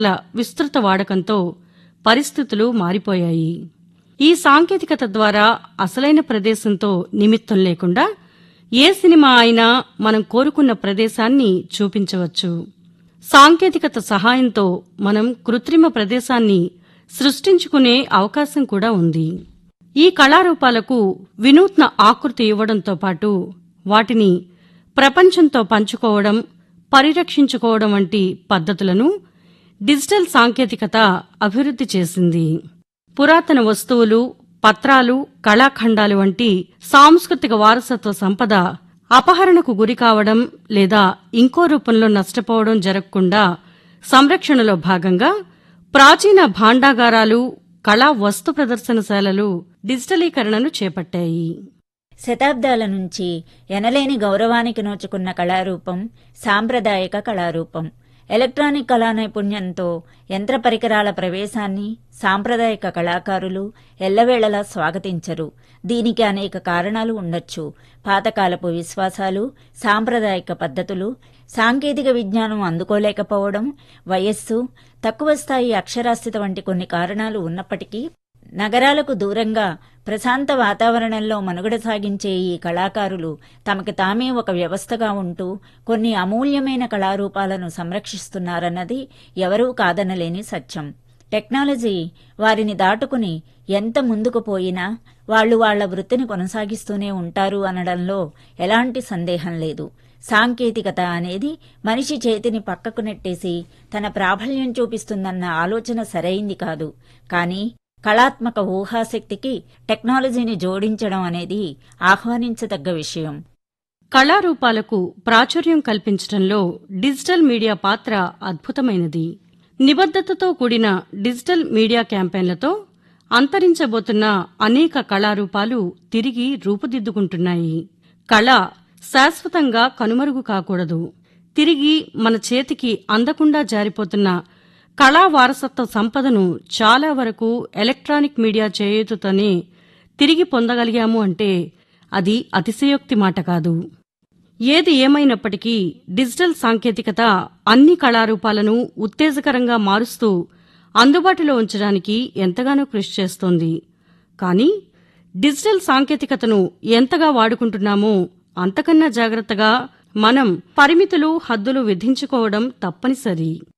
ల విస్తృత వాడకంతో పరిస్థితులు మారిపోయాయి ఈ సాంకేతికత ద్వారా అసలైన ప్రదేశంతో నిమిత్తం లేకుండా ఏ సినిమా అయినా మనం కోరుకున్న ప్రదేశాన్ని చూపించవచ్చు సాంకేతికత సహాయంతో మనం కృత్రిమ ప్రదేశాన్ని సృష్టించుకునే అవకాశం కూడా ఉంది ఈ కళారూపాలకు వినూత్న ఆకృతి ఇవ్వడంతో పాటు వాటిని ప్రపంచంతో పంచుకోవడం పరిరక్షించుకోవడం వంటి పద్ధతులను డిజిటల్ సాంకేతికత అభివృద్ధి చేసింది పురాతన వస్తువులు పత్రాలు కళాఖండాలు వంటి సాంస్కృతిక వారసత్వ సంపద అపహరణకు గురి కావడం లేదా ఇంకో రూపంలో నష్టపోవడం జరగకుండా సంరక్షణలో భాగంగా ప్రాచీన భాండాగారాలు కళా వస్తు ప్రదర్శనశాలలు డిజిటలీకరణను చేపట్టాయి శతాబ్దాల నుంచి ఎనలేని గౌరవానికి నోచుకున్న కళారూపం సాంప్రదాయక కళారూపం ఎలక్ట్రానిక్ కళా నైపుణ్యంతో యంత్ర పరికరాల ప్రవేశాన్ని సాంప్రదాయక కళాకారులు ఎల్లవేళలా స్వాగతించరు దీనికి అనేక కారణాలు ఉండొచ్చు పాతకాలపు విశ్వాసాలు సాంప్రదాయక పద్ధతులు సాంకేతిక విజ్ఞానం అందుకోలేకపోవడం వయస్సు తక్కువ స్థాయి అక్షరాస్యత వంటి కొన్ని కారణాలు ఉన్నప్పటికీ నగరాలకు దూరంగా ప్రశాంత వాతావరణంలో మనుగడ సాగించే ఈ కళాకారులు తమకు తామే ఒక వ్యవస్థగా ఉంటూ కొన్ని అమూల్యమైన కళారూపాలను సంరక్షిస్తున్నారన్నది ఎవరూ కాదనలేని సత్యం టెక్నాలజీ వారిని దాటుకుని ఎంత ముందుకు పోయినా వాళ్లు వాళ్ల వృత్తిని కొనసాగిస్తూనే ఉంటారు అనడంలో ఎలాంటి సందేహం లేదు సాంకేతికత అనేది మనిషి చేతిని పక్కకు నెట్టేసి తన ప్రాబల్యం చూపిస్తుందన్న ఆలోచన సరైంది కాదు కానీ కళాత్మక ఊహాశక్తికి టెక్నాలజీని జోడించడం అనేది ఆహ్వానించదగ్గ విషయం కళారూపాలకు ప్రాచుర్యం కల్పించడంలో డిజిటల్ మీడియా పాత్ర అద్భుతమైనది నిబద్దతతో కూడిన డిజిటల్ మీడియా క్యాంపెయిన్లతో అంతరించబోతున్న అనేక కళారూపాలు తిరిగి రూపుదిద్దుకుంటున్నాయి కళ శాశ్వతంగా కనుమరుగు కాకూడదు తిరిగి మన చేతికి అందకుండా జారిపోతున్న కళా వారసత్వ సంపదను చాలా వరకు ఎలక్ట్రానిక్ మీడియా చేయూతతోనే తిరిగి పొందగలిగాము అంటే అది అతిశయోక్తి మాట కాదు ఏది ఏమైనప్పటికీ డిజిటల్ సాంకేతికత అన్ని కళారూపాలను ఉత్తేజకరంగా మారుస్తూ అందుబాటులో ఉంచడానికి ఎంతగానో కృషి చేస్తోంది కానీ డిజిటల్ సాంకేతికతను ఎంతగా వాడుకుంటున్నామో అంతకన్నా జాగ్రత్తగా మనం పరిమితులు హద్దులు విధించుకోవడం తప్పనిసరి